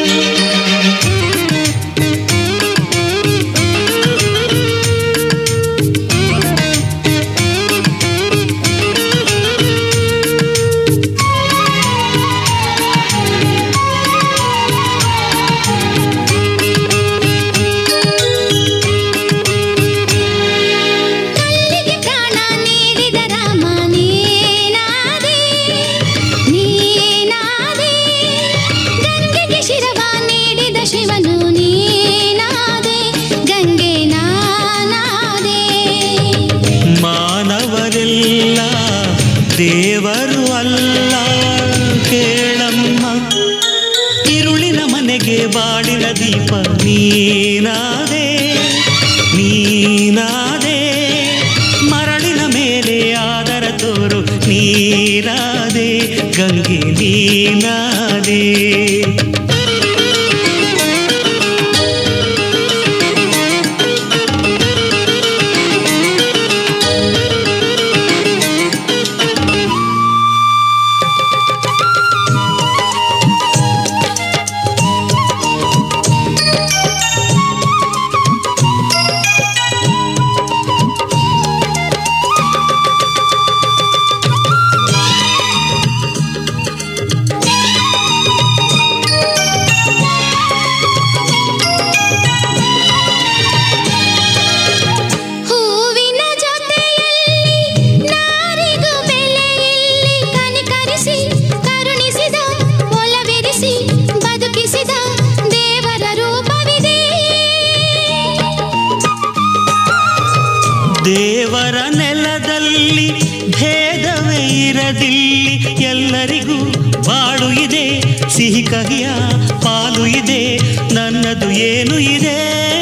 ಕಲ್ಲಿಗೆ ಪ್ರಾಣ ನೀಡಿದ ರಾಮ ನೀನಾದೆ ನೀನಾದೆ ಗಂಗೆಗೆ ಶಿರವ ನೀಡಿದ ಶಿವನು ನೀನಾದೆ ಗಂಗೆ ನಾನಾದೆ ಮಾನವರೆಲ್ಲ ದೇವರು ಅಲ್ಲ ಕೇಳಮ್ಮ ഇരുളിನ ಮನೆಗೆ ಬಾಳಿನ ದೀಪ ನೀನಾದೆ ನೀನಾದೆ ಮರಳಿನ ಮೇಲೆ ಆದರ ತೋರು ನೀರಾದೆ ಗಂಗೆ ನೀನಾದೆ ಹೂವಿನ ಜೊತೆಯಲ್ಲಿ ನಾರಿಗೂ ಬೆಲೆಯಲ್ಲಿ ಕನಿಕರಿಸಿ ಕರುಣಿಸಿದ ಒಲವೆರಿಸಿ ಬದುಕಿಸಿದ ದೇವರ ರೂಪವಿದೆ ದೇವರ ನೆಲದಲ್ಲಿ ಭೇದವೇ ಇರದಿಲ್ಲಿ ಎಲ್ಲರಿಗೂ ಬಾಳು ಇದೆ ಸಿಹಿ ಕಹಿಯ ಪಾಲು ಇದೆ ನನ್ನದು ಏನು ಇದೆ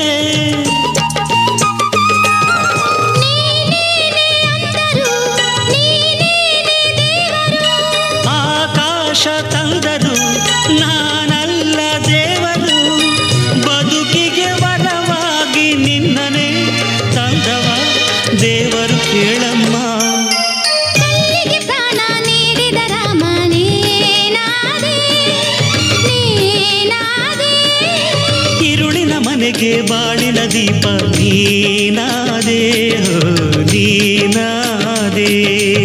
ನೀನೇನೆ ಅಂದರು ನೀನೇನೆ ದೇವರು ಆಕಾಶ ತಂದರು ನಾನಲ್ಲ ದೇವರು ಬದುಕಿಗೆ ವರವಾಗಿ ನಿನ್ನನೆ ತಂದವ ದೇವರು ಕೇಳಮ್ಮ ಕಲ್ಲಿಗೆ ಪ್ರಾಣ ನೀಡಿದ ರಾಮ ನೀನಾದೆ ನೀನಾದೆ ഇരുളിನ ಮನೆಗೆ ಬಾಳಿನ ದೀಪ ನೀನಾದೆ ಹೋ ನೀನಾದೆ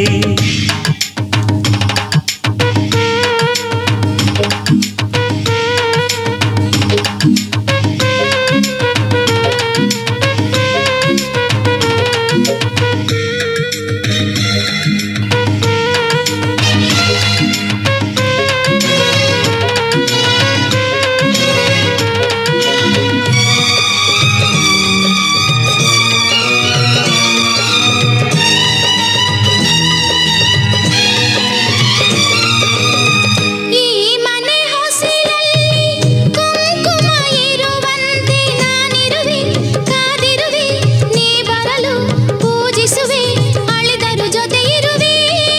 ಈ ಮನೆ ಹೊಸಿಲಲ್ಲಿ ಕುಂಕುಮ ಇರುವಂತೆ ನಾನಿರುವೆ ಕಾದಿರುವೆ ನೀ ಬರಲು ಪೂಜಿಸುವೆ ಅಳಿದರು ಜೊತೆ ಇರುವೆ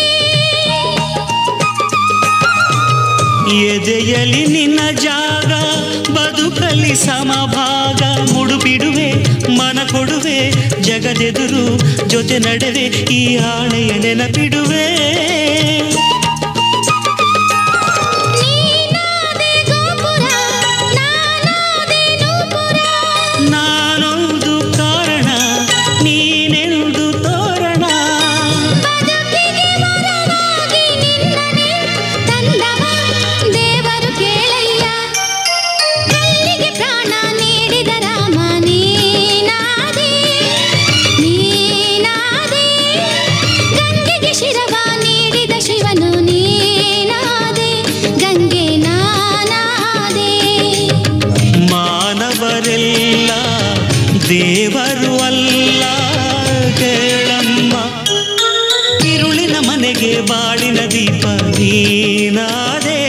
ಎದೆಯಲಿ ನಿನ್ನ ಜಾಗ ಬದುಕಲಿ ಸಮಭಾಗ ಮುಡುಬಿಡುವೆ ಮನ ಕೊಡುವೆ ಜಗದೆದುರು ಜೊತೆ ನಡೆವೆ ಈ ಆಣೆಯ ನೆನಪಿಡುವೆ ನೀನಾದೆ ಗೋಪುರ ನಾನಾದೆ ನೂಪುರ ನಾನೊಂದು ಕಾರಣ ನೀನೆಂದು ತೋರಣ ಬದುಕಿಗೆ ವರವಾಗಿ ನಿನ್ನನೆ ತಂದವ ದೇವರು ಕೇಳಯ್ಯ ಕಲ್ಲಿಗೆ ಪ್ರಾಣ ನೀಡಿದ ರಾಮ ನೀನಾದೆ ನೀನಾದೆ ಗಂಗೆಗೆ ಶಿರವ ನೀಡಿದ ಶಿವನು ನೀನಾದೆ ಗಂಗೆ ನಾನಾದೆ ಮಾನವರೆಲ್ಲ ದೇವರು ಅಲ್ಲ ಕೇಳಮ್ಮ ഇരുಳಿನ ಮನೆಗೆ ಬಾಳಿನ ದೀಪ ನೀನಾದೆ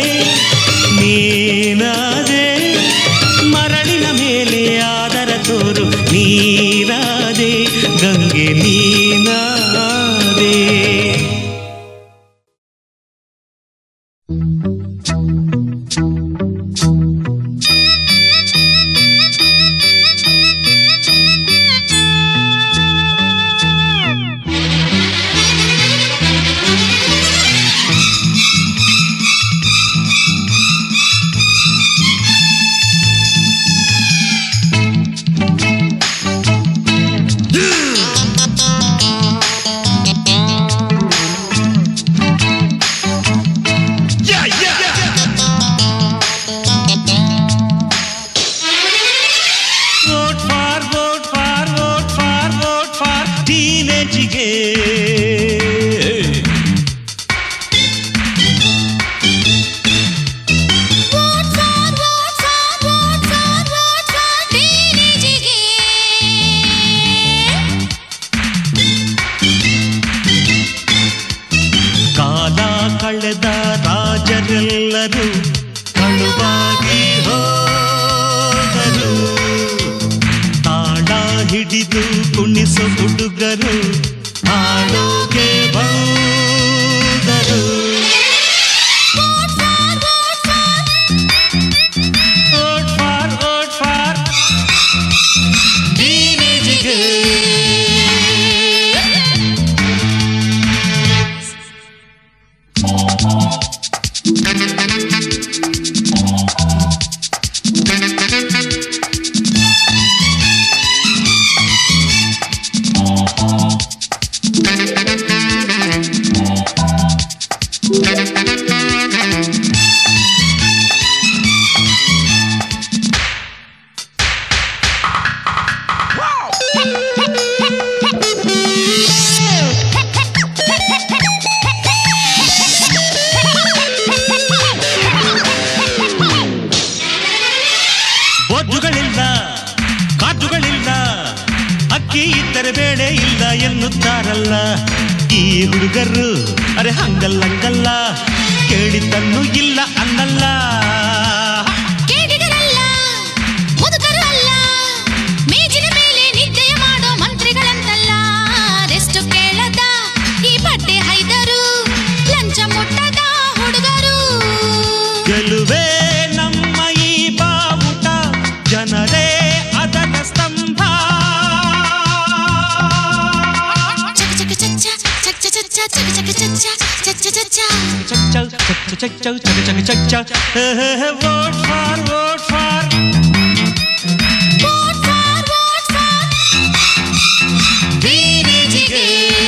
ನೀನಾದೆ ಮರಳಿನ ಮೇಲೆ ಆದರ ತೋರು ನೀನಾದೆ ಗಂಗೆ ನೀನಾದೆ ಿ ಎನ್ನುತ್ತಾರಲ್ಲ ಈ ಹುಡುಗರು ಅರೆ ಹಂಗಲ್ಲಂಗಲ್ಲ ಕೇಳಿದ್ದನ್ನು ಇಲ್ಲ ಅನ್ನಲ್ಲ ಕೇಡಿಗರಲ್ಲ ಮುದುಕರು ಅಲ್ಲ ಮೇಜಿನ ಮೇಲೆ ನಿದ್ದೆಯ ಮಾಡೋ ಮಂತ್ರಿಗಳಂತಲ್ಲ ರೆಸ್ಟು ಕೇಳದ ಈ ಬಟ್ಟೆ ಹೈದರು ಲಂಚ ಮುಟ್ಟದ ಹುಡುಗರು ಗೆಲುವೇ ನಮ್ಮ ಈ ಬಾವುಟ ಜನರೇ ಅದರ ಸ್ತಂಭ ಚಕ ಚಕ ಚಚ್ಚ ಚಕ ಚಕ ಚಚ್ಚ ಚಕ ಚಕ ಚಚ್ಚ ಚಚ್ಚ ಚಚ್ಚ ಚಕ್ ಚಕ್ ಚಕ್ ಚಕ್ ಚಕ್ ಚಕ್ ಚಕ್ ಚಕ್ ಚಕ್ vote for vote for Vote for, vote for DDG-ಗೆ.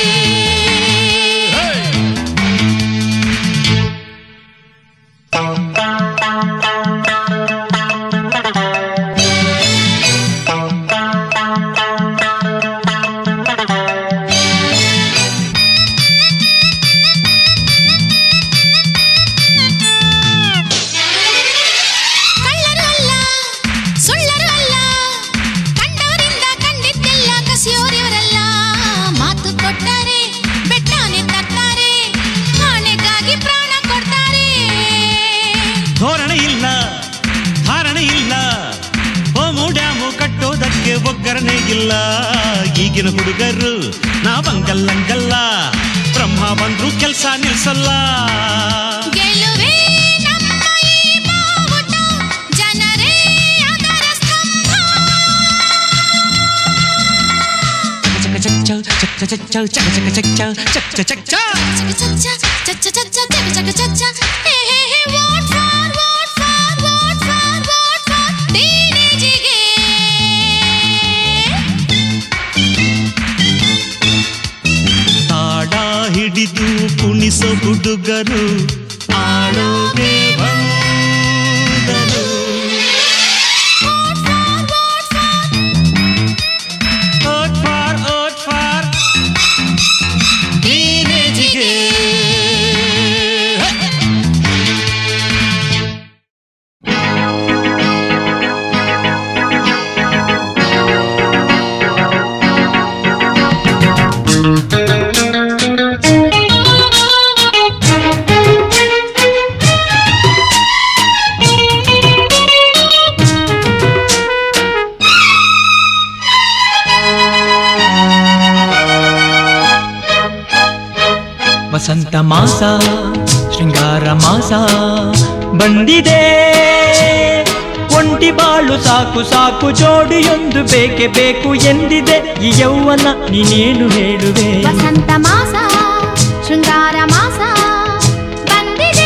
ಕಳ್ಳರು ಅಲ್ಲ ಸುಳ್ಳರು ಅಲ್ಲ ಕಂಡವರಿಂದ ಕಂಡಿದ್ದೆಲ್ಲ ಕಸಿಯೋರಿವರಲ್ಲ ಮಾತು ಕೊಟ್ಟರೆ ಬೆಟ್ಟಾನೆ ತರ್ತಾರೆ ಆಣೆಗಾಗಿ ಪ್ರಾಣ ಕೊಡ್ತಾರೆ ಧೋರಣೆ ಇಲ್ಲ ಧಾರಣೆ ಇಲ್ಲ ಹೋಮು ಡ್ಯಾಮು ಕಟ್ಟೋದಕ್ಕೆ ಒಗ್ಗರಣೆ ಇಲ್ಲ ಈಗಿನ ಹುಡುಗರು ನಾವಂಗಲ್ಲಂಗಲ್ಲ ಬ್ರಹ್ಮ ಬಂದ್ರು ಕೆಲ್ಸ ನಿಲ್ಸಲ್ಲ ಗೆಲುವೇ ನಮ್ಮ ಈ ಬಾವುಟ ಜನರೇ ಅದರ ಸ್ತಂಭ ಚಕ ಚಕ್ ಚಕ್ ಚಕ್ ಚಕ್ ಚಕ್ ಚಕ್ ಚಕ್ ಚಕ್ ಚಕ್ ಚಕ್ ಚಕ್ ಚಕ್ ಚಕ್ ಚಕ ಚಚ್ಚ ಚಚ್ಚ ಚಚ್ಚ ಚಕ ಚಕ ಚಚ್ಚ ಹೇ ಹೇ ಹೇ vote for vote for vote for vote for DDG-ಗೆ. ತಾಡ ಹಿಡಿದು ಕುಣಿಸೋ ಹುಡುಗರು ಆಡೋಗೆ ಬಂದರು ಓಟ್ ಫಾರ್ ಓಟ್ ಫಾರ್ ಟೀನೇಜಿಗೆ ವಸಂತ ಮಾಸ ಶೃಂಗಾರ ಮಾಸ ಬಂದಿದೆ ಒಂಟಿ ಬಾಳು ಸಾಕು ಸಾಕು ಜೋಡಿಯೊಂದು ಬೇಕೆ ಬೇಕು ಎಂದಿದೆ ಈ ಯೌವನ ನೀನೇನು ಹೇಳುವೆ ವಸಂತ ಮಾಸ ಶೃಂಗಾರ ಮಾಸ ಬಂದಿದೆ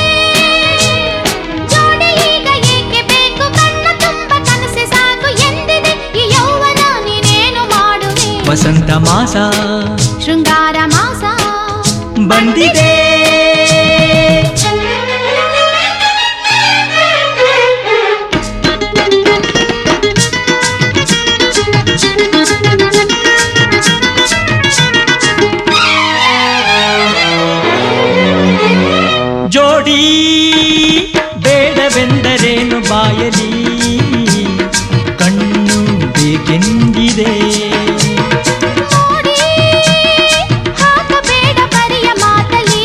ಜೋಡಿ ಈಗ ಏಕೆ ಬೇಕು ಕಣ್ಣ ತುಂಬ ಕನಸೆ ಸಾಕು ಎಂದಿದೆ ಈ ಯೌವನ ನೀನೇನು ಮಾಡುವೆ ವಸಂತ ಮಾಸ ಶೃಂಗಾರ ಮಾಸ ಬಂದಿದೆ ಜೋಡಿ ಬೇಡವೆಂದರೇನು ಬಾಯಲಿ ಕಣ್ಣು ಬೇಕೆಂದಿದೆ ನೋಡಿ ಹಾಕಬೇಡ ಬರಿಯ ಮಾತಲಿ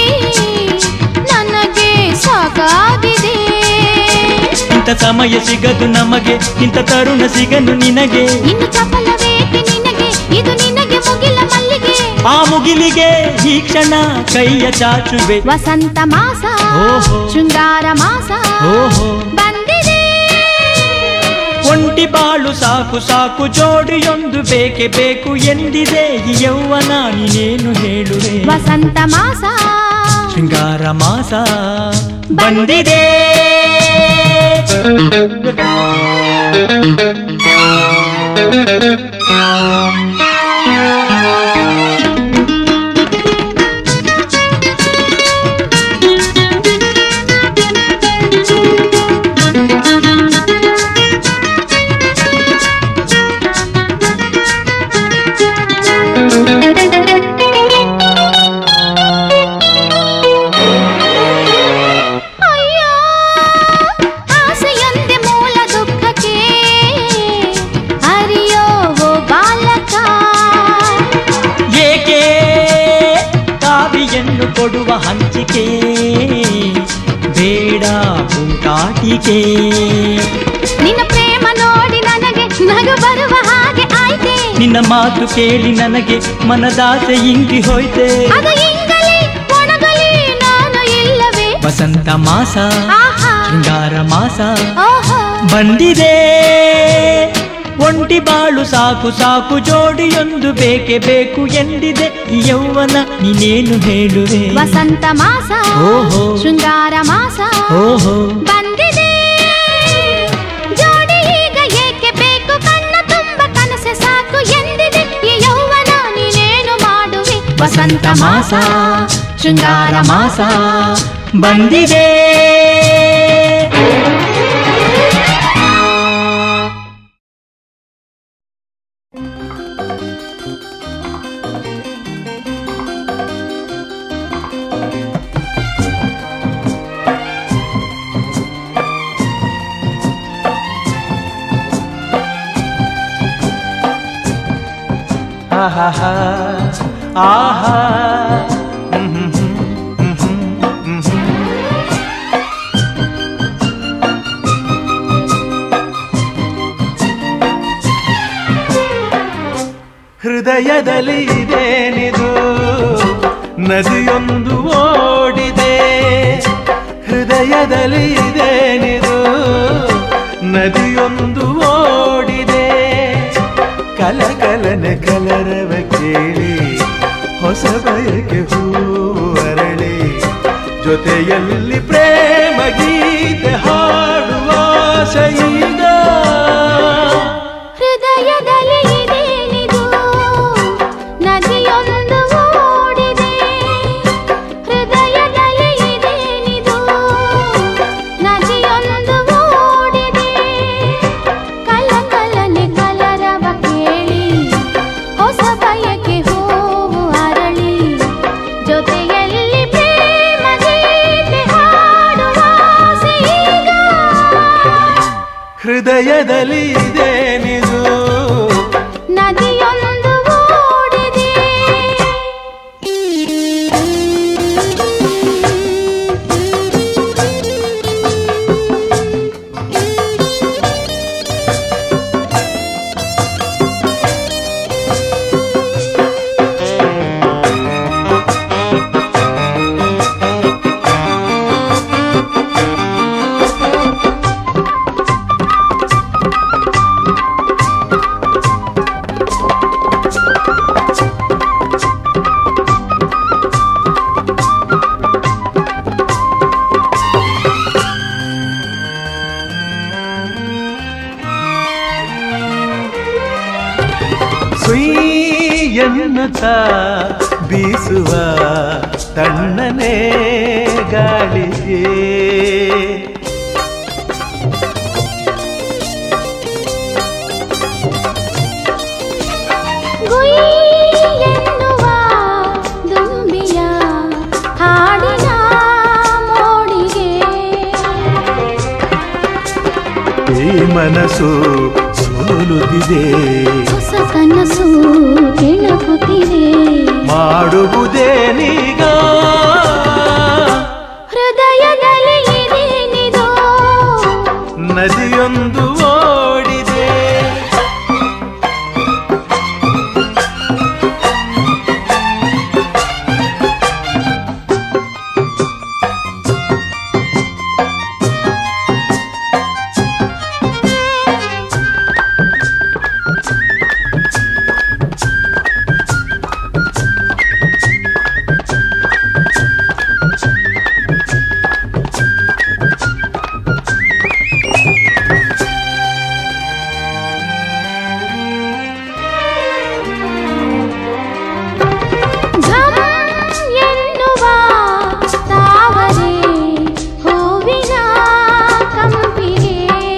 ನನಗೆ ಸಾಕಾಗಿದೆ ಇಂಥ ಸಮಯ ಸಿಗದು ನಮಗೆ ಇಂಥ ತರುಣ ಸಿಗನು ನಿನಗೆ ಇನ್ನು ಚಪಲವೇಕೆ ನಿನಗೆ ಇದು ನಿನಗೆ ಮುಗಿಲ ಮಲ್ಲಿಗೆ ಆ ಮುಗಿಲಿಗೆ ಈ ಕ್ಷಣ ಕೈಯ ಚಾಚುವೆ ವಸಂತ ಮಾಸ ಓಹೋ. ಶೃಂಗಾರ ಮಾಸ ಓಹೋ ಬಂದಿದೆ ಒಂಟಿ ಬಾಳು ಸಾಕು ಸಾಕು ಜೋಡಿಯೊಂದು ಬೇಕೆ ಬೇಕು ಎಂದಿದೆ ಈ ಯೌವನ ನೀನೇನು ಹೇಳುವೆ ವಸಂತ ಮಾಸ ಶೃಂಗಾರ ಮಾಸ ಬಂದಿದೆ ಅಯ್ಯೋ ಆಸೆಯೊಂದೆ ಮೂಲ ದುಃಖಕ್ಕೆ ಅರಿಯೋ ಓ ಬಾಲಕ ಕೊಡುವ ಹಂಚಿಕೆ ಬೇಡ ಪುಂಕಾಟಿಕೆ ನಿನ್ನ ಪ್ರೇಮ ನೋಡಿ ನನಗೆ ನಗು ಬರುವ ಹಾಗೆ ಆಯ್ತೆ ನಿನ್ನ ಮಾತು ಕೇಳಿ ನನಗೆ ಮನದಾಸೆ ಇಂಗಿ ಹೋಯ್ತೆ ಅದು ಇಂಗಲಿ ಒಣಗಲಿ ನಾನು ಇಲ್ಲವೇ ವಸಂತ ಮಾಸ ಆಹಾ ಶೃಂಗಾರ ಮಾಸ ಓಹೋ ಬಂದಿದೆ ಒಂಟಿ ಬಾಳು ಸಾಕು ಸಾಕು ಜೋಡಿಯೊಂದು ಬೇಕೆ ಬೇಕು ಎಂದಿದೆ ಈ ಯೌವನ ನೀನೇನು ಹೇಳುವೆ ವಸಂತ ಮಾಸ ಓಹೋ. ಶೃಂಗಾರ ಮಾಸ ಓಹೋ ಬಂದಿದೆ ಜೋಡಿ ಈಗ ಏಕೆ ಬೇಕು ಕಣ್ಣ ತುಂಬ ಕನಸೆ ಸಾಕು ಎಂದಿದೆ ಈ ಯೌವನ ನೀನೇನು ಮಾಡುವೆ ವಸಂತ ಮಾಸ ಶೃಂಗಾರ ಮಾಸ ಬಂದಿದೆ ಆಹಾ ಆಹಾ ಹೃದಯದಲ್ಲಿ ಇದೇನಿದು ನದಿಯೊಂದು ಓಡಿದೆ ಹೃದಯದಲ್ಲಿ ಇದೇನಿದು ನದಿಯೊಂದು ಓಡಿದೆ ಕಲಕಲನೆ ಕಲರವ ಕೇಳಿ ಹೊಸ ಬಯಕೆ ಹೂವು ಅರಳಿ ಜೊತೆಯಲ್ಲಿ ಪ್ರೇಮ ಗೀತೆ ಹಾಡುವ ಈಗ ಹೃದಯದಲ್ಲಿ ಇದೇನಿದು ನದಿಯೊಂದು ಓಡಿದೆ ಹೃದಯದಲ್ಲಿ ಇದೇನಿದು ನದಿಯೊಂದು ಓಡಿದೆ ಕಲಕಲನೆ ಕಲರವ ಕೇಳಿ ಹೊಸ ಬಯಕೆ ಹೂವು ಅರಳಿ ಜೊತೆಯಲ್ಲಿ ಪ್ರೇಮ ಗೀತೆ ಹಾಡುವ ಆಸೆ ಈಗ ಹೃದಯದಲ್ಲಿ ಇದೇನಿದು ನದಿಯೊಂದು ಓಡಿದೆ ಸುಯ್ ಎನ್ನುತ್ತ ಬೀಸುವ ತಣ್ಣನೆ ಗಾಳಿಗೆ ಗುಯ್ ಎನ್ನುವ ದುಂಬಿಯ ಹಾಡಿನ ಮೋಡಿಗೆ ಈ ಮನಸ್ಸು ಸೋಲುತ್ತಿದೆ ಹೊಸ ಕನಸು ಕೆಣಕುತ್ತಿದೆ ಮಾಡುವುದೇನೀಗ ಹೃದಯದಲ್ಲಿ ಇದೇನಿದೋ ನದಿಯೊಂದು ಓಡಿದೆ ಘಮ್ ಎನ್ನುವ ತಾವರೆ ಹೂವಿನ ಕಂಪಿಗೆ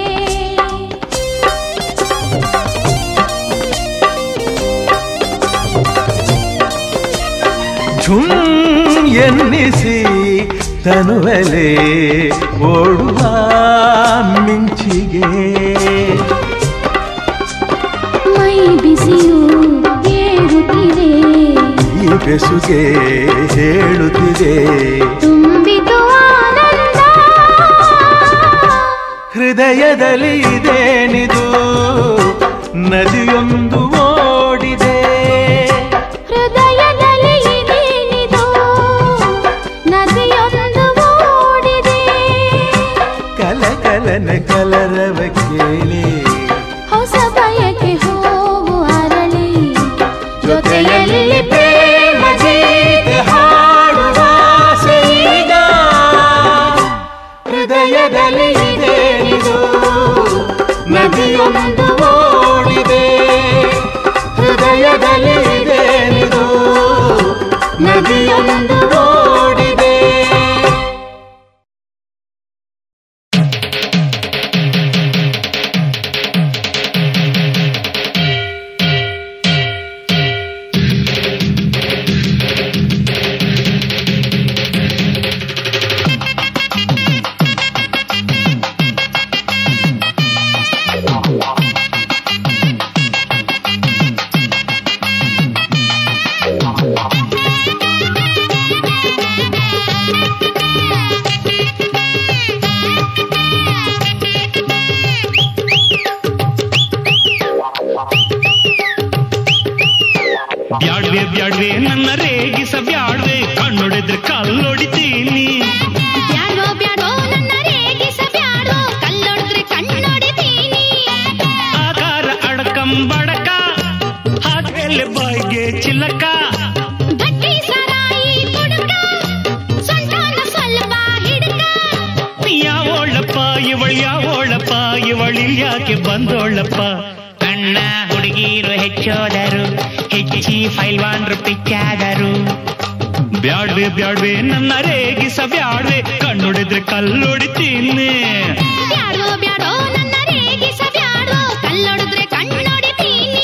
ಝುಮ್ ಎನ್ನಿಸಿ ತನುವಲೆ ಓಡುವ ಮಿಂಚಿಗೆ ಮೈ ಬಿಸಿಯು ಏರುತ್ತಿದೆ ಈ ಬೆಸುಗೆ ಹೇಳುತ್ತಿದೆ ತುಂಬಿತು ಆನಂದ ಹೃದಯದಲ್ಲಿ ಇದೇನಿದು ನದಿಯೊಂದು ಓಡಿದೆ ಹೃದಯದಲ್ಲಿ ಇದೇನಿದು ನದಿಯೊಂದು ಓಡಿದೆ ಕಲಕಲನ ಕಲರವ ಕೇಳಿ ಹೊಸ ಬಯಕೆ ಹೂವು ಅರಳಿ ಜೊತೆಯಲ್ಲಿ ಪ್ರೇಮ ಗೀತೆ ಹಾಡುವ ಆಸೆಯೀಗ ಹೃದಯದಲ್ಲಿ ಇದೇನಿದು ನದಿಯೊಂದು ಓಡಿದೆ ಹೃದಯದಲ್ಲಿ ಇದೇನಿದು ನದಿಯೊಂದು ಓಡಿದೆ ಬ್ಯಾಡ್ವೆ ಬ್ಯಾಡ್ವೆ ನನ್ನ ರೇಗಿಸ ಬ್ಯಾಡ್ವೆ ಕಣ್ಣೊಡೆದ್ರೆ ಕಲ್ಲೊಡಿತೀನಿ ಬ್ಯಾಡೋ ಬ್ಯಾಡೋ ನನ್ನ ರೇಗಿಸ ಬ್ಯಾಡೋ ಕಲ್ಲೊಡೆದ್ರೆ ಕಣ್ಣೊಡಿತೀನಿ ಆಕಾರ ಅಡಕಂಬಡಕ ಹಾಗೆಲೆ ಬಾಯಿಗೆ ಚಿಲ್ಲಕ ಗಟ್ಟಿ ಸರಾಯಿ ಕುಡುಕ ಸೊಂಟನ ಸ್ವಲ್ಪ ಹಿಡುಕ ಯಾವೋಳಪ್ಪ ಇವಳು ಯಾವೋಳಪ್ಪ ಇವಳು ಯಾಕೆ ಬಂದೋಳಪ್ಪ ಕಣ್ಣ ಹುಡುಗಿರು ಹೆಚ್ಚೋದರು ಹೆಚ್ಚಿ ಫೈಲ್ವಾನ್ರು ಪಿಚ್ಚಾದರು ಬ್ಯಾಡ್ವೆ ಬ್ಯಾಡ್ವೆ ನನ್ನ ರೇಗಿಸ ಬ್ಯಾಡ್ವೆ ಕಣ್ಣೊಡೆದ್ರೆ ಕಲ್ಲೊಡಿತೀನಿ ಬ್ಯಾಡೋ ಬ್ಯಾಡೋ ನನ್ನ ರೇಗಿಸ ಬ್ಯಾಡೋ ಕಲ್ಲೊಡೆದ್ರೆ ಕಣ್ಣೊಡಿತೀನಿ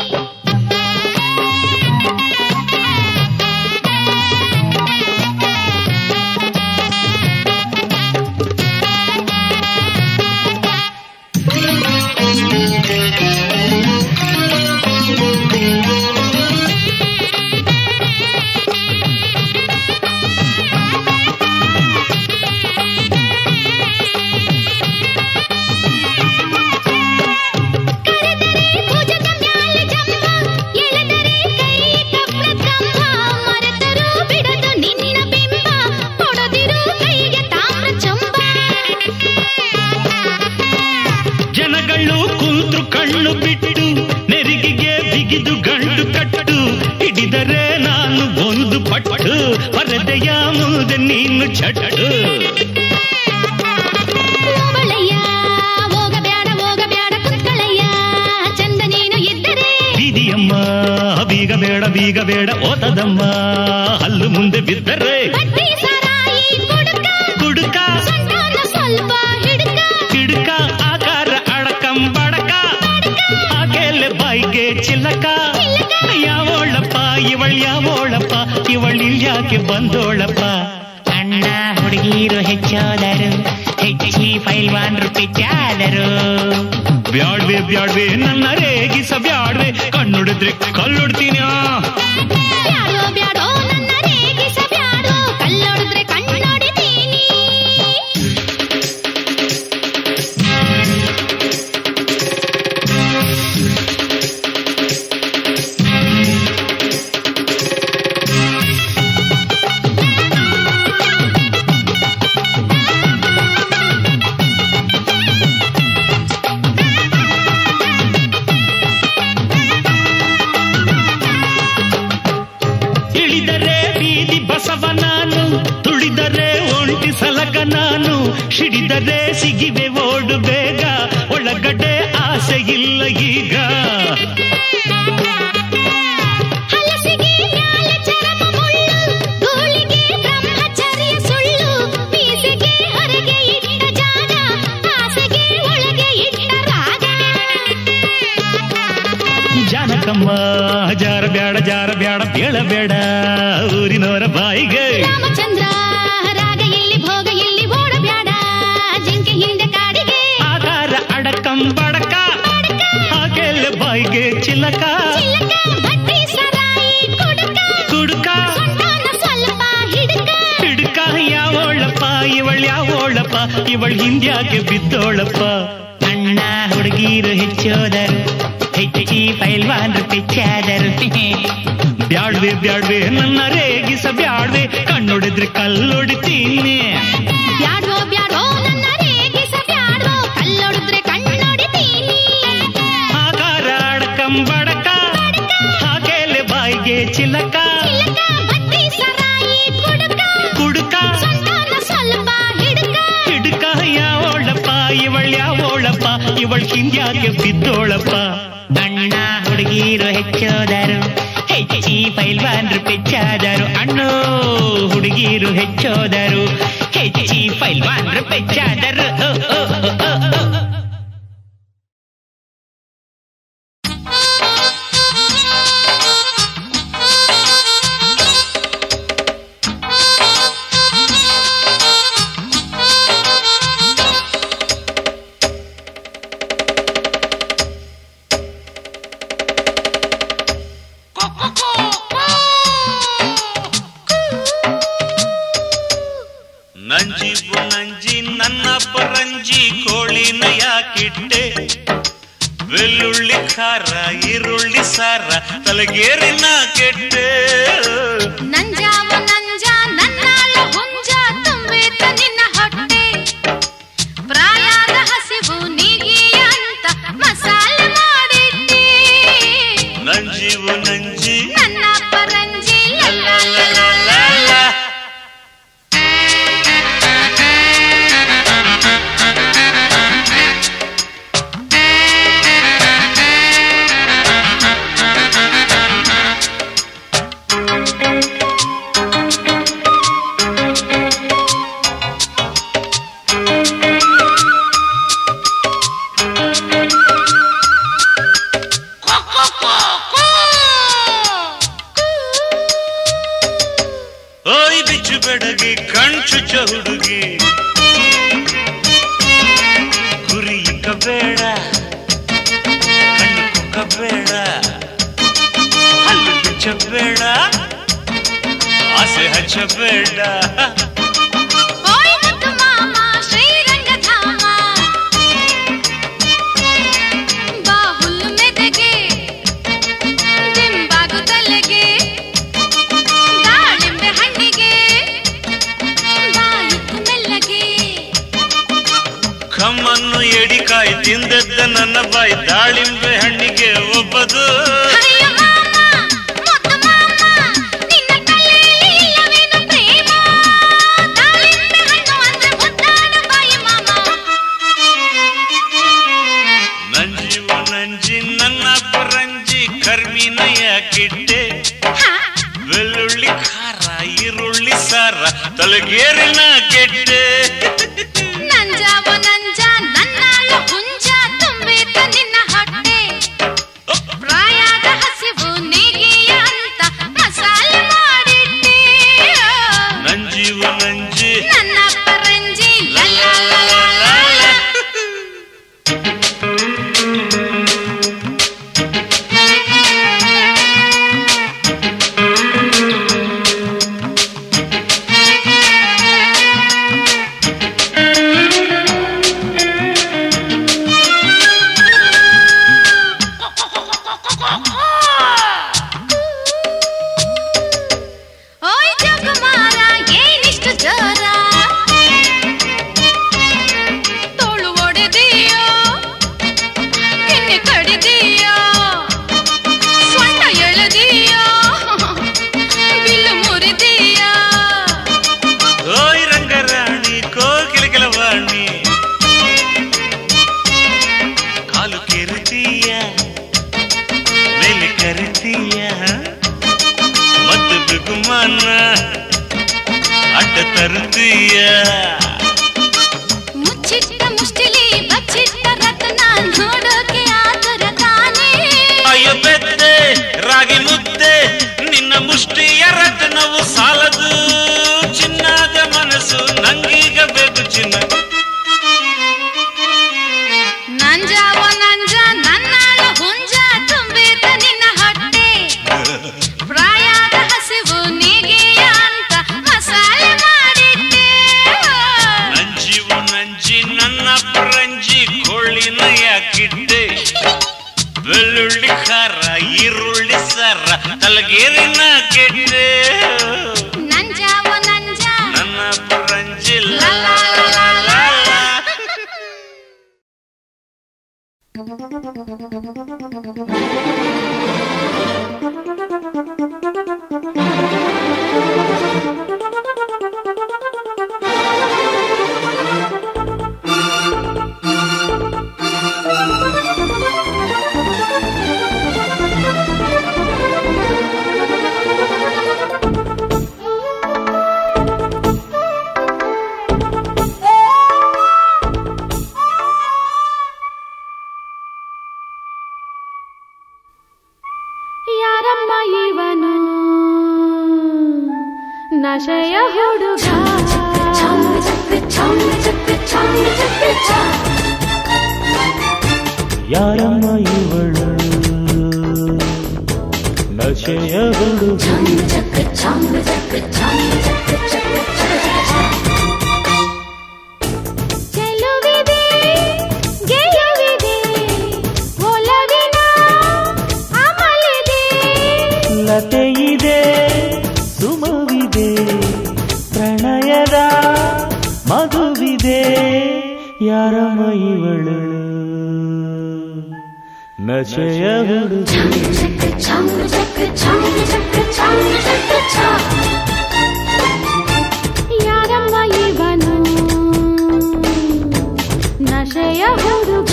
ಕರೆದರೆ ಭುಜದ ಮ್ಯಾಲೆ ಜಂಬ ಎಳೆದರೆ ಕೈ ಕಪ್ರಕಂಬ ಮರೆತರೂ ಬಿಡದು ನಿನ್ನ ಬಿಂಬ ಕೊಡದಿರು ಕೈಗೆ ತಾಮ್ರ ಚಂಬ ಜನಗಳು ಕುಂತ್ರು ಕಣ್ಣು ಬಿಟ್ಟು ನೆರಿಗೆಗೆ ಬಿಗಿದು ಗಂಡು ಕಟ್ಟು ಹಿಡಿದರೆ ನಾನು ಒಂದು ಪಟ್ಟು ಪರದೆಯ ಮುಂದೆ ನೀನು ಚಟಡು ಹೋಗಳಯ್ಯ ಹೋಗಬ್ಯಾಡ ಹೋಗಬ್ಯಾಡ ಕುಕ್ಕಳಯ್ಯ ಚಂದ ನೀನು ಇದ್ದರೆ ಬೀದಿಯಮ್ಮ ಬೀಗ ಬೇಡ ಬೀಗ ಬೇಡ ಓತದಮ್ಮ ಹಲ್ಲು ಮುಂದೆ ಬಿದ್ದರೆ ಬಟ್ಟಿ ಸರಾಯಿ ಕುಡುಕ ಕುಡುಕ ಸೊಂಟನ ಸ್ವಲ್ಪ ಹಿಡುಕ ಕಿಡುಕ ಆಕಾರ ಅಡಕಂಬಡಕ ಹಾಗೆಲೆ ಬಾಯಿಗೆ ಚಿಲ್ಲಕ ಯಾವೋಳಪ್ಪ ಇವಳ್ ಯಾವೋಳಪ್ಪ ಇವಳು ಯಾಕೆ ಬಂದೋಳಪ್ಪ ಅಣ್ಣ ಹುಡುಗಿರು ಹೆಚ್ಚೋದರು ಹೆಚ್ಚಿ ಫೈಲ್ವಾನ್ರು ಪಿಚ್ಚಾದರು ಬ್ಯಾಡ್ವೆ ಬ್ಯಾಡ್ವೆ ನನ್ನ ರೇಗಿಸ ಬ್ಯಾಡ್ವೆ ಕಣ್ಣುಡಿದ್ರೆ ಕಲ್ಲುಡ್ತೀನಿ ಬ್ಯಾಡೋ ಬ್ಯಾಡೋ ನನ್ನ ರೇಗಿಸ ಬ್ಯಾಡೋ ಕಲ್ಲೊಡೆದ್ರೆ ಕಣ್ಣೊಡಿತೀನಿ ಇಳಿದರೆ ಬೀದಿ ಬಸವ ನಾನು ತುಳಿದರೆ ಒಂಟಿ ಸಲಗ ನಾನು ಸಿಡಿದರೆ ಸಿಗಿವೆ ಓಡು ಬೇಗ ಒಳಗಡೆ ಆಸೆ ಇಲ್ಲ ಈಗ ಹಲಸಿಗೆ ಮ್ಯಾಲೆ ಚರಮ ಮುಳ್ಳು ಧೂಳಿಗೆ ಬ್ರಹ್ಮಚರ್ಯ ಸುಳ್ಳು ಮೀಸೆಗೆ ಹೊರಗೆ ಇಟ್ಟ ಜಾಗ ಆಸೆಗೆ ಒಳಗೆ ಇಟ್ಟ ರಾಗ ಜಾನಕಮ್ಮ ಜಾರ ಬ್ಯಾಡ ಜಾರ ಬ್ಯಾಡ ಬೇಡ ಊರಿನವರ ಬಾಯಿಗೆ ರಾಮಚಂದ್ರ ರಾಗ ಇಲ್ಲಿ ಭೋಗ ಇಲ್ಲಿ ಓಡಬ್ಯಾಡ ಜಿಂಕೆ ಹಿಂದೆ ಕಾಡಿಗೆ ಆಕಾರ ಅಡಕಂಬಡಕ ಹಾಗೆಲ್ಲ ಬಾಯಿಗೆ ಚಿಲ್ಲಕ ಚಿಲಕ ಬಟ್ಟಿ ಸರಾಯಿ ಕುಡುಕ ಕುಡುಕ ಬಿದ್ದೋಳಪ್ಪ ಇವಳ ಹಿಂದ್ಯಾಗೆ ಬಿದ್ದೋಳಪ್ಪ ಅಣ್ಣ ಹುಡುಗೀರು ಹೆಚ್ಚೋದರು ಹೆಚ್ಚಿ ಪೈಲ್ವಾನ್ರು ಪೆಚ್ಚಾದರು ಬ್ಯಾಡ್ವೆ ಬ್ಯಾಡ್ವೆ ನನ್ನ ರೇಗಿಸ ಬ್ಯಾಡ್ವೆ ಕಣ್ಣೊಡಿದ್ರೆ ಕಲ್ಲೊಡಿತೀನಿ ಬ್ಯಾಡ್ವೋ ಬ್ಯಾಡ್ವೋ ನನ್ನ ರೇಗಿಸ ಬ್ಯಾಡ್ವೋ ಕಲ್ಲೊಡೆದ್ರೆ ಕಣ್ಣೊಡಿತೀನಿ ಆಕಾರ ಅಡಕಂಬಡಕ ಹಾಕೇಲೆ ಬಾಯಿಗೆ ಚಿಲಕ ಚಿಲಕ ಬಡ್ಡಿ ಸರಾಯಿ ಕುಡುಕ ಕುಡುಕ ಸೊಂಟನ ಸ್ವಲ್ಪ ಹಿಡುಕ ಹಿಡುಕ ಯಾವೋಳಪ್ಪ ಇವಳ್ ಯಾವೋಳಪ್ಪ ಇವಳ್ ಹಿಂದ್ಯಾಗೆ ಬಿದ್ದೋಳಪ್ಪ ಅಣ್ಣ ಹುಡುಗೀರು ಹೆಚ್ಚೋದರು ಹೆಚ್ಚಿ ಪೈಲ್ವಾನ್ರು ಪೆಚ್ಚಾದರು ಅಣ್ಣು ಹುಡುಗೀರು ಹೆಚ್ಚೋದರು ಹೆಚ್ಚಿ ಪೈಲ್ವಾನ್ರು ಪೆಚ್ಚಾದರು ಓ, ಓ, ಓ, ಓ, ಓ. ನಂಜಿಬು ನಂಜಿ ನನ್ನ ಪರಂಜಿ ಕೋಳಿನ ಯಾಕಿಟ್ಟೆ ಬೆಳ್ಳುಳ್ಳಿ ಖಾರ ಈರುಳ್ಳಿ ಸಾರ ತಲಗೇರಿನ ಕೆಟ್ಟೆ ನಂಜಾವ ನಂಜ ನನ್ನಾಳು ಹುಂಜ ತುಂಬಿತ ನಿನ್ನ ಹೊಟ್ಟೆ ಪ್ರಾಯದ ಹಸಿವು ನೀಗಿಯ ಅಂತ ಮಸಾಲೆ ಮಾಡಿಟ್ಟೆ ನಂಜಿವು ನಂಜಿ ನನ್ನ ಪರಂಜಿ ಲಲಲಲಲಲ. ಓಯ್ ಬಿಚ್ಚು ಬೆಡಗಿ ಕಣ್ಚುಚ್ಚ ಹುಡುಗಿ ಗುರಿ ಇಕ್ಕಬೇಡ ಕಣ್ಣು ಕುಕ್ಕಬೇಡ ಹಲ್ಲು ಬಿಚ್ಚಬೇಡ ಆಸೆ ಹಚ್ಚಬೇಡ ಓಯ್ ಮುದ್ದು ಮಾಮ ಶ್ರೀರಂಗಧಾಮ ಬಾ ಹುಲ್ಲು ಮೆದೆಗೆ ದಿಂಬಾಗು ತಲೆಗೆ ದಾಳಿಂಬೆ ಹಣ್ಣಿಗೆ ಬಾಯಿತ್ತು ಮೆಲ್ಲಗೆ ಕಮ್ಮನ್ನು ಎಡಿಕಾಯಿ ತಿಂದದ್ದ ನನ್ನ ಬಾಯಿ ದಾಳಿಂಬೆ ಹಣ್ಣಿಗೆ ಒಬ್ಬದು ಅಯ್ಯೋ ಮಾಮ ಮುದ್ದು ಮಾಮ ನಿನ್ನ ತಲೆಯಲ್ಲಿ ಇಲ್ಲವೇನು ಪ್ರೇಮ ದಾಳಿಂಬೆ ಹಣ್ಣು ಅಂದ್ರೆ ಮುದ್ದಾಡು ಬಾಯಿ ಮಾಮ ನಂಜಿವು ನಂಜಿ ನನ್ನ ಪರಂಜಿ ಕರ್ಮಿನ ಯಾಕಿಟ್ಟೆ ಹಾ ಬೆಳ್ಳುಳ್ಳಿ ಖಾರ ಈರುಳ್ಳಿ ಸಾರ ತಲಗೇರಿನ ಕೆಟ್ಟೆ ನಂಜಾವ ನಂಜ ನನ್ನಾಳು ಹುಂಜ ತುಂಬಿತ ನಿನ್ನ ಹೊಟ್ಟೆ ಪ್ರಾಯದ ಹಸಿವು ನೀಗಿಯ ಅಂತ ಮಸಾಲೆ ಮಾಡಿಟ್ಟೆ ನಂಜಿವು ನಂಜಿ ನನ್ನ ಪರಂಜಿ ಲಲಲಲಲಲ. ಓಯ್ ಜಗಮಾರ ಏನಿಷ್ಟು ಜೋರ ತೋಳು ಒಡೆದೀಯೋ ಕೆನ್ನೆ ಕಡಿದೀಯೋ ಸೊಂಟ ಎಳೆದೀಯೋ ಬಿಲ್ಲು ಮುರಿದೀಯೋ ಓಯ್ ರಂಗರಾಣಿ ಕೋಕಿಲ ಕೆಲವಾಣಿ ಕಾಲು ಕೆರುತೀಯ ಮೇಲೆ ಕರಿತೀಯ ಮತ್ತು ಬಿಗುಮಾನ ಅಡ್ಡ ತರುತ್ತೀಯ ಮುಚ್ಚಿಟ್ಟ ಮುಷ್ಟಿಲಿ ಬಚ್ಚಿಟ್ಟ ರತ್ನ ನೋಡೋಕೆ ಆತುರ ತಾನೇ ಅಯ್ಯೋ ಬೆದ್ದೆ ರಾಗಿ ಮುದ್ದೆ ನಿನ್ನ ಮುಷ್ಟಿಯ ರತ್ನವು ಸಾಲದು ಚಿನ್ನದ ಮನಸ್ಸು ನಂಗೀಗ ಬೇಕು ಚಿನ್ನ ನಂಜಾವ ನಂಜ ನನ್ನಾಳು ಹುಂಜ ತುಂಬಿತ ನಿನ್ನ ಹೊಟ್ಟೆ ಪ್ರಾಯದ ಹಸಿವು ನೀಗಿಯ ಅಂತ ಮಸಾಲೆ ಮಾಡಿಟ್ಟೆ ನಂಜಿವು ಬಳ್ಳಿನ ಯಾಕಿಟ್ಟೆ ಬೆಳ್ಳುಳ್ಳಿ ಖಾರ ಈರುಳ್ಳಿ ಸಾರ ತಲಗೇರಿನ ಕೆಟ್ಟೆ ನಂಜಾವ ನಂಜ ನನ್ನ ಪರಂಜಿಲ್ಲ ಯಾರಮ್ಮ ಇವನು ನಶೆಯ ಹುಡುಗ ಯಾರಮ್ಮ ಇವಳು ನಶೆಯ ಹುಡುಗ ಚೆಲುವಿದೆ ಗೆಲುವಿದೆ ಒಲವಿನ ಅಮಲಿದೆ ಲತೆ ಇದೆ ಸುಮವಿದೆ ಪ್ರಣಯದ ಮಗುವಿದೆ ಯಾರಮ್ಮ ಇವಳು ನಶೆಯ ಹುಡುಗಿ ಯಾರಮ್ಮ ಇವನು ನಶೆಯ ಹುಡುಗ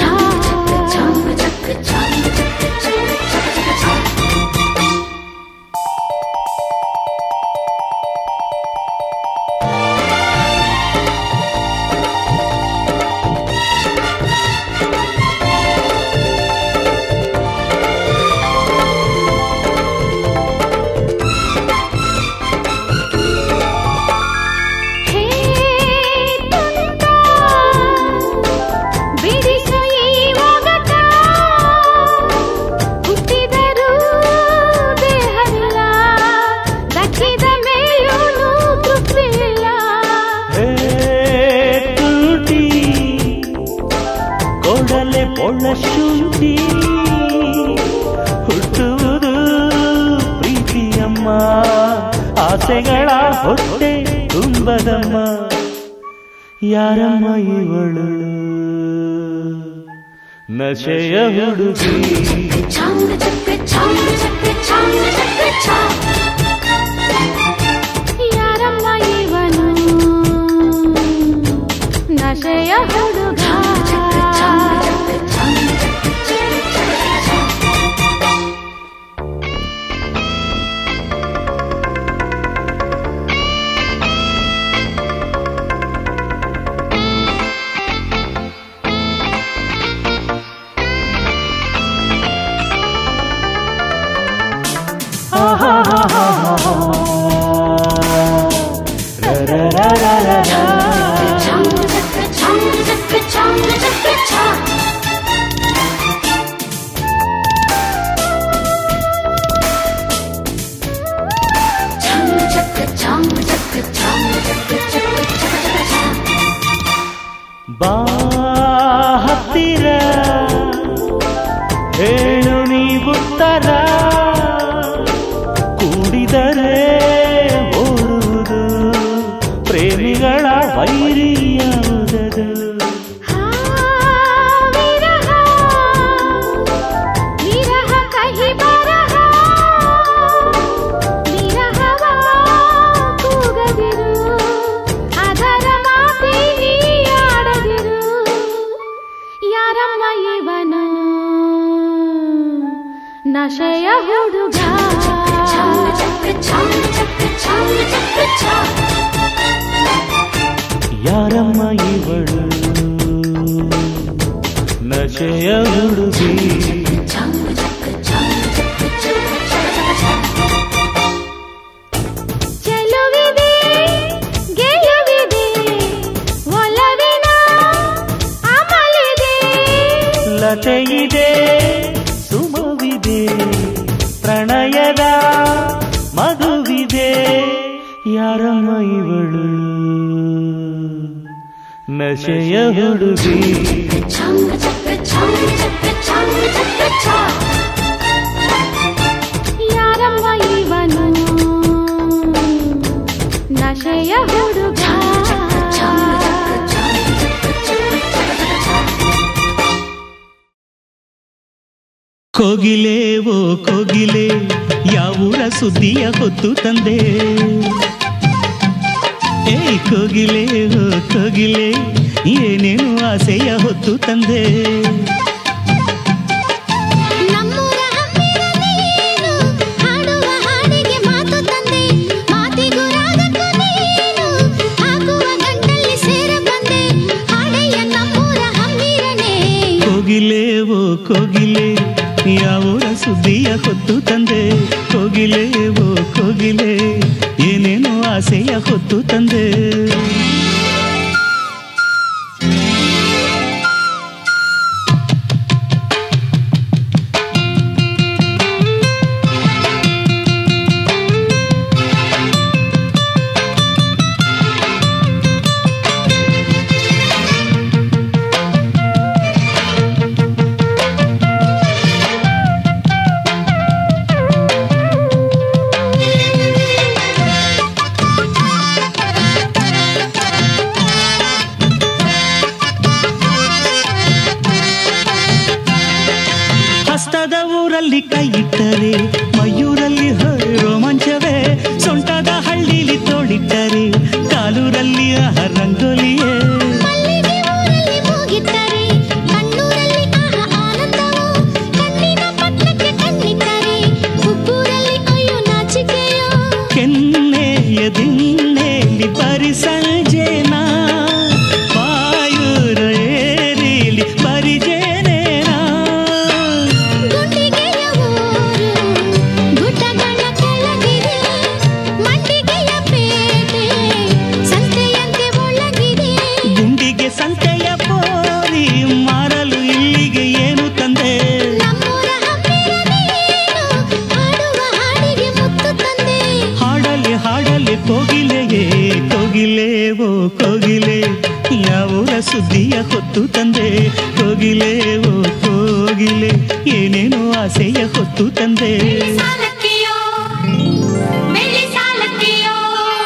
ಹೇ ತುಂಟ ಬಿಡಿಸು ಈ ಒಗಟ ಹುಟ್ಟಿದರೂ ದೇಹವಿಲ್ಲ ದಕ್ಕಿದ ಮೇಲೂ ತೃಪ್ತಿಯಿಲ್ಲ ಹೇ ತುಟಿ ಕೊಡಲೆ ಪೊಳ್ಳ ಶುಂಠಿ ಹುಟ್ಟುವುದು ಪ್ರೀತಿಯಮ್ಮ ಆಸೆಗಳ ಹೊಟ್ಟೆ ತುಂಬದಮ್ಮ ಯಾರಮ್ಮ ಇವಳು ನಶೆಯ ಹುಡುಗಿ ಯಾರಮ್ಮ ಇವನು ನಶೆಯ ಹುಡುಗ ಬಾ ಹತ್ತಿರ ಹೇಳು ನೀವುತ್ತರ ಕೂಡಿದರೆ ಓಡುವುದು ಪ್ರೇಮಿಗಳ ವೈರಿಯಾವುದದು ವಿರಹ ವಿರಹ ಕಹಿ ಬರಹ ವಿರಹವ ಕೂಗದಿರು ಅದರ ಮಾತಿ ನೀಯಾಡದಿರು ಯಾರಮ್ಮ ಇವನು ನಶೆಯ ಹುಡುಗ ಯಾರಮ್ಮ ಇವಳು ನಶೆಯ ಹುಡುಗಿ ಚೆಲುವಿದೆ ಗೆಲುವಿದೆ ಒಲವಿನ ಅಮಲಿದೆ ಲತೆ ಇದೆ ಸುಮವಿದೆ ಪ್ರಣಯದ ಮಗುವಿದೆ ಯಾರಮ್ಮ ಇವಳು ನಶೆಯ ಹುಡುಗಿ ಯಾರಮ್ಮ ಇವನು ನಶೆಯ ಹುಡುಗ ಕೋಗಿಲೆ ಓ ಕೋಗಿಲೆ ಯಾವೂರ ಸುದ್ದಿಯ ಹೊತ್ತು ತಂದೆ ಏಯ್ ಕೋಗಿಲೆ ಓ ಕೋಗಿಲೆ ಏನೇನು ಆಸೆಯ ಹೊತ್ತು ತಂದೆ ನಮ್ಮೂರ ಹಮ್ಮಿರ ನೀನು ಹಾಡುವ ಹಾಡಿಗೆ ಮಾತು ತಂದೆ ಮಾತಿಗೂ ರಾಗಕ್ಕೂ ನೀನು ಹಾಕುವ ಗಂಟಲ್ಲಿ ಸೇರ ಬಂದೆ ಹಾಡೆಯ ನಮ್ಮೂರ ಹಮ್ಮಿರನೇ ಕೋಗಿಲೆ ಓ ಕೋಗಿಲೆ ಯಾವೂರ ಸುದ್ದಿಯ ಹೊತ್ತು ತಂದೆ ಕೋಗಿಲೆ ಓ ಕೋಗಿಲೆ ಏನೇನು ಆಸೆಯ ಹೊತ್ತು ತಂದೆ ಹಸ್ತದ ಊರಲ್ಲಿ ಕೈ ಇಟ್ಟರೆ ಮಯೂರಲ್ಲಿ ಹೊರೆ ರೋಮಾಂಚವೇ ಸೊಂಟದ ಹಳ್ಳಿಲಿ ತೋಡಿಟ್ಟರೆ ಕಾಲೂರಲ್ಲಿ ಆಹ ರಂಗೋಲಿಯೇ ಮಲ್ಲಿಗೆ ಊರಲ್ಲಿ ಮೂಗಿಟ್ಟರೆ ಕಣ್ಣೂರಲ್ಲಿ ಆಹ ಆನಂದವು ಕಣ್ಣಿನ ಪಟ್ಟಕ್ಕೆ ಕಣ್ಣಿಟ್ಟರೆ ಉಬ್ಬೂರಲ್ಲಿ ಅಯ್ಯೋ ನಾಚಿಕೆಯೋ ಕೆನ್ನೆಯ ದಿನ್ನೆಲಿ ಬರಿ ಸಂಜೆನಾ ಪಾಯೂರ ಏರಿಲಿ ಪರಿಜೇನೇನಾ ಗುಂಡಿಗೆಯ ಊರು ಗುಡ್ಡಗಳ ಕೆಳಗಿದೆ ಮಂಡಿಗೆಯ ಪೇಟೆ ಸಂತೆಯಂತೆ ಒಳಗಿದೆ ಗುಂಡಿಗೆ ಸಂತೆಯ ಪೋರಿ ಮಾರಲು ಇಲ್ಲಿಗೆ ಏನು ತಂದೆ ನಮ್ಮೂರ ಹಮ್ಮಿರ ನೀನು ಹಾಡುವ ಹಾಡಿಗೆ ಮುತ್ತು ತಂದೆ ಹಾಡಲಿ ಹಾಡಲಿ ಕೋಗಿಲೆಯೇ ಕೋಗಿಲೆ ಓ ಕೋಗಿಲೆ ಯಾವೂರ ಸುದ್ದಿಯ ಹೊತ್ತು ತಂದೆ ಕೋಗಿಲೆ ಓ ಕೋಗಿಲೆ ಏನೇನು ಆಸೆಯ ಹೊತ್ತು ತಂದೆ ಸಾಲಕ್ಕಿಯೋ ಬೆಳ್ಳಿ ಸಾಲಕ್ಕಿಯೋ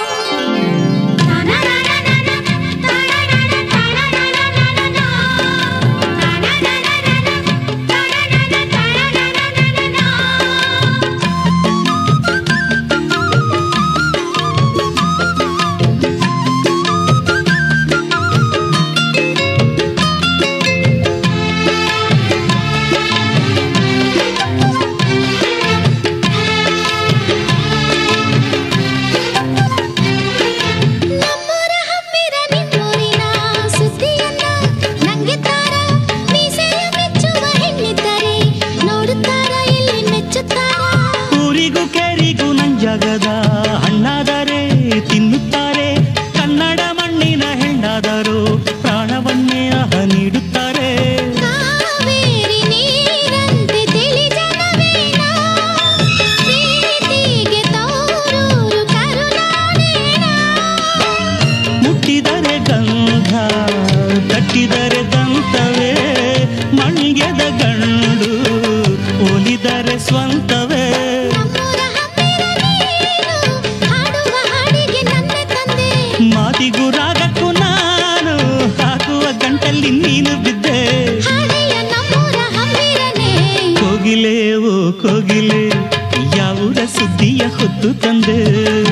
ನಮ್ಮೂರ ಹಮ್ಮಿರ ನಿಮ್ಮೂರಿನ ಸುದ್ದಿಯನ್ನ ನಂಗೆ ತಾರ ಮೀಸೆಯ ಮೆಚ್ಚುವ ಹೆಣ್ಣಿದ್ದರೆ ನೋಡುತ್ತಾರ ಇಲ್ಲಿ ಮೆಚ್ಚುತ್ತಾರ ಊರಿಗೂ ಕೇರಿಗೂ ನಂಜಾಗದ ಹಣ್ಣಾದರೆ ತಿನ್ನುತ್ತಾರೆ ಕನ್ನಡ ಮಣ್ಣಿನ ಹೆಣ್ಣಾದರೂ ಪ್ರಾಣವನ್ನೇ ಆಹ ನೀಡುತ್ತಾರೆ ಕಾವೇರಿ ನೀರಂತೆ ತಿಳಿ ಜನವೇನ ಪ್ರೀತಿಗೆ ತೋರೂರು ಕರುನಾಡೇನ ಮುಟ್ಟಿದರೆ ಗಂಧ ತಟ್ಟಿದರೆ ದಂತವೇ ಮಣ್ಗೆದ ಗಂಡು ಒಲಿದರೆ ಸ್ವಂತವೇ ನಮ್ಮೂರ ಹಮ್ಮಿರ ನೀನು ಹಾಡುವ ಹಾಡಿಗೆ ನನ್ನೆ ತಂದೆ ಮಾತಿಗೂ ರಾಗಕ್ಕೂ ನಾನು ಹಾಕುವ ಗಂಟಲ್ಲಿ ನೀನು ಬಿದ್ದೆ ಹಾಡೆಯ ನಮ್ಮೂರ ಹಮ್ಮಿರನೇ ಕೋಗಿಲೆ ಓ ಕೋಗಿಲೆ ಯಾವೂರ ಸುದ್ದಿಯ ಹೊತ್ತು ತಂದೆ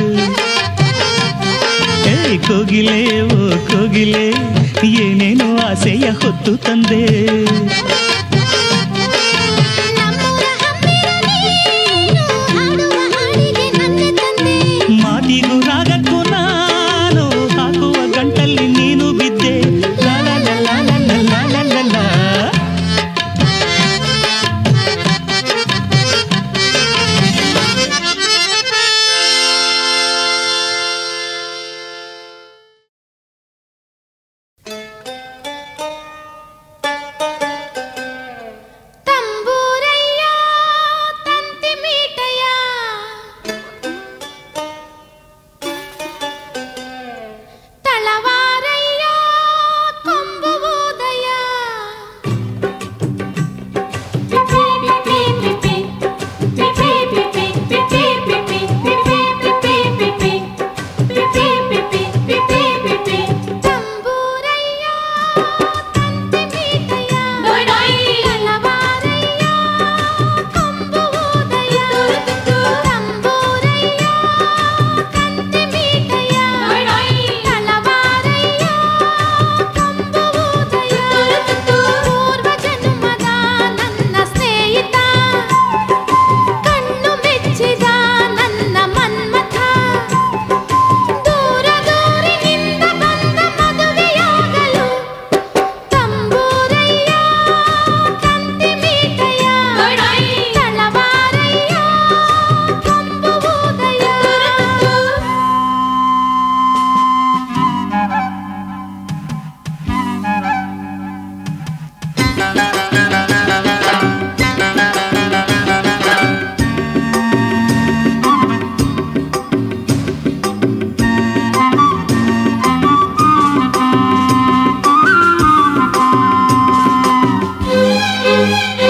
ಏ ಕೋಗಿಲೆ ಓ ಕೋಗಿಲೆ ಏನೇನು ಆಸೆಯ ಹೊತ್ತು ತಂದೆ ನಮ್ಮೂರ ಹಮ್ಮಿರ ನೀನು ಹಾಡುವ ಹಾಡಿಗೆ ನನ್ನೆ ತಂದೆ ಮಾತಿಗೂ ರಾಗಕ್ಕೂ ನಾನು ಹಾಕುವ ಗಂಟಲ್ಲಿ ನೀನು ಬಿದ್ದೆ ಲಾ ಲಾ ಲಾ ಲಾ ಲಾ ಲಾ ಲಾ ಲಾ ಲಾ. ಆ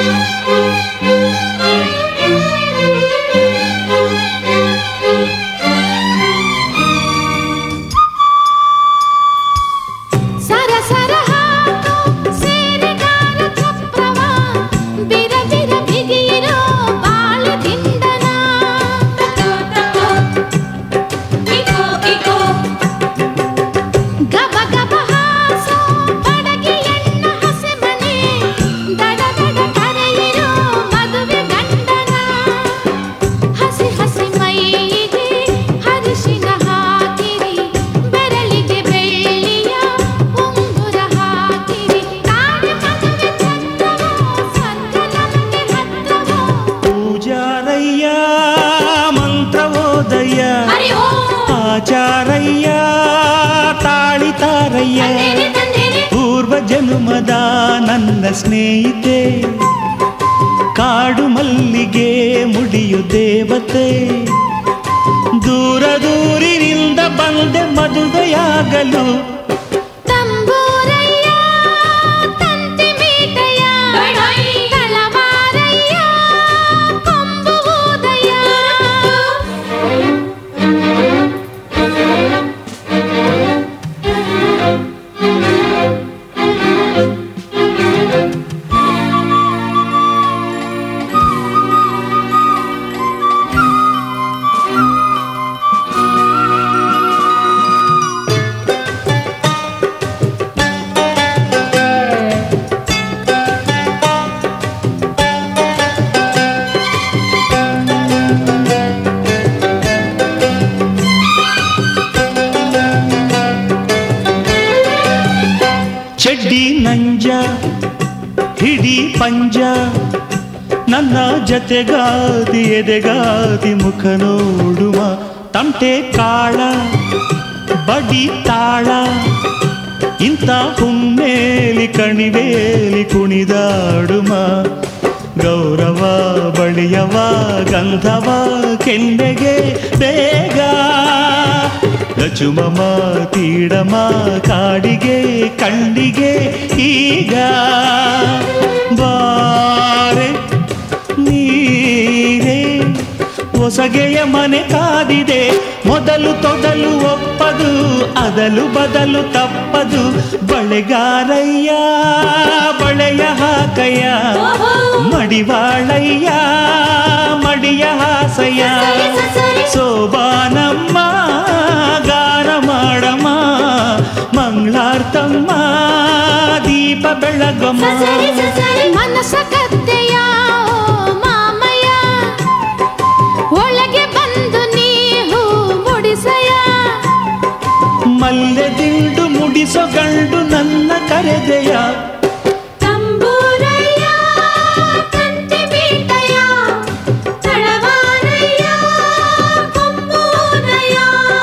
ಸರ ಸರ ಹಾಕು ಸೇರಿಗಾರ ಚಪ್ರವ ಬಿರ ಬಿರ ಬಿಗಿಯಿರೋ ಬಾಳು ದಿಂಡನ ಇಕೋ ಇಕೋ ಗಬ ಗಬ ಹಾಸು ಬಡಗಿ ಎಣ್ಣ ಹಸೆ ಮನೆ ದಡ ದಡ ಕರೆಯಿರೋ ಮದುವೆ ಗಂಡನ ಹಸಿ ಹಸಿ ಮೈಗೆ ಹರಿಶಿನ ಹಾಕಿರಿ ಬೆರಳಿಗೆ ಬೆಳ್ಳಿಯ ಉಂಗುರ ಹಾಕಿರಿ ಕಾಣೆ ಮದುವೆ ಚಂದವೋ ಸ್ವರ್ಗ ನಮಗೆ ಹತ್ರವೋ ಪೂಜಾರಯ್ಯ ಮಂತ್ರವೋದಯ್ಯ ಹರಿ ಓಂ ಆಚಾರಯ್ಯ ತಾಳಿತಾರಯ್ಯ ತಂದೇನೆ ತಂದೇನೆ ಪೂರ್ವ ಜನುಮದ ನನ್ನ ಸ್ನೇಹಿತೆ ಕಾಡು ಮಲ್ಲಿಗೆ ಮುಡಿಯು ದೇವತೆ ದೂರ ದೂರಿನಿಂದ ಬಂದೆ ಮದುವೆಯಾಗಲು ತಂಬೂರಯ್ಯ ತಂತಿ ಮೀಟಯ್ಯ ತಳವಾರಯ್ಯ ಕೊಂಬು ಊದಯ್ಯ ಚಡ್ಡಿ ನಂಜ ಹಿಡಿ ಪಂಜ ನನ್ನ ಜತೆಗಾದಿ ಎದೆಗಾದಿ ಮುಖ ನೋಡುವ ತಮಟೆ ಕಾಳ ಬಡಿ ತಾಳ ಇಂಥ ಹುಮ್ಮೇಲಿ ಕಣಿವೇಲಿ ಕುಣಿದಾಡುಮ ಗೌರವ ಬಳಿಯವ ಗಂಧವ ಕೆನ್ನೆಗೆ ಬೇಗ ಗಚುಮಮ ತೀಡಮ ಕಾಡಿಗೆ ಕಣ್ಣಿಗೆ ಈಗ ಬಾರೆ ನೀರೇ ಹೊಸಗೆಯ ಮನೆ ಕಾದಿದೆ ಮೊದಲು ತೊದಲು ಒಪ್ಪದು ಅದಲು ಬದಲು ತಪ್ಪದು ಬಳೆಗಾರಯ್ಯ ಬಳೆಯ ಹಾಕಯ್ಯ ಮಡಿವಾಳಯ್ಯ ಮಡಿಯ ಹಾಸಯ್ಯ ಸೋಬಾನಮ್ಮ ಗಾನ ಮಾಡಮ್ಮ ಮಂಗಳಾರ್ತಮ್ಮ ದೀಪ ಬೆಳಗಮ್ಮ ಮನಸ ಕತ್ತೆಯ ಮಾಮಯ್ಯ ಒಳಗೆ ಬಂದು ನೀವು ಮುಡಿಸಯ್ಯ ಮಲ್ಲೆ ದಿಂಡು ಮುಡಿಸೋ ಗಂಡು ನನ್ನ ಕರೆದೆಯ ತಂಬೂರಯ್ಯ ತಂತಿ ಬೀಟಯ್ಯ ತಳವಾರಯ್ಯ ಕೊಂಬೂದಯ್ಯ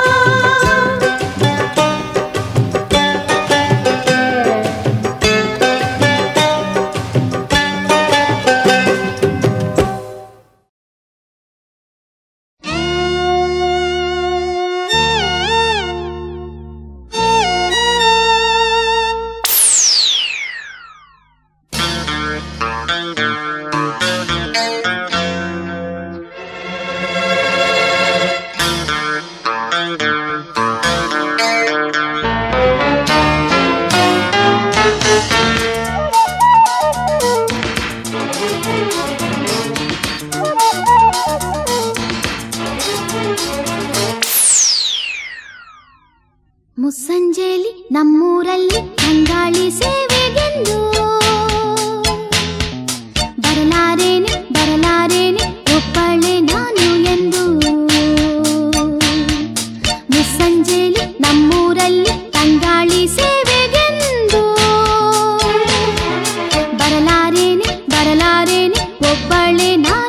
ಮುಸ್ಸಂಜೆಲಿ ನಮ್ಮೂರಲ್ಲಿ ಅಂಗಾಳಿ ಸೇವೆಗೆಂದು ಬರಲಾರೇನೆ ಬರಲಾರೇನೆ ಒಪ್ಪಳೆ ನಾನು ಎಂದು ಮುಸ್ಸಂಜೆಲಿ ನಮ್ಮೂರಲ್ಲಿ ತಂಗಾಳಿ ಸೇವೆಗೆಂದು ಬರಲಾರೇನೆ ಬರಲಾರೇನೆ ಒಬ್ಬಳೆ ನಾನು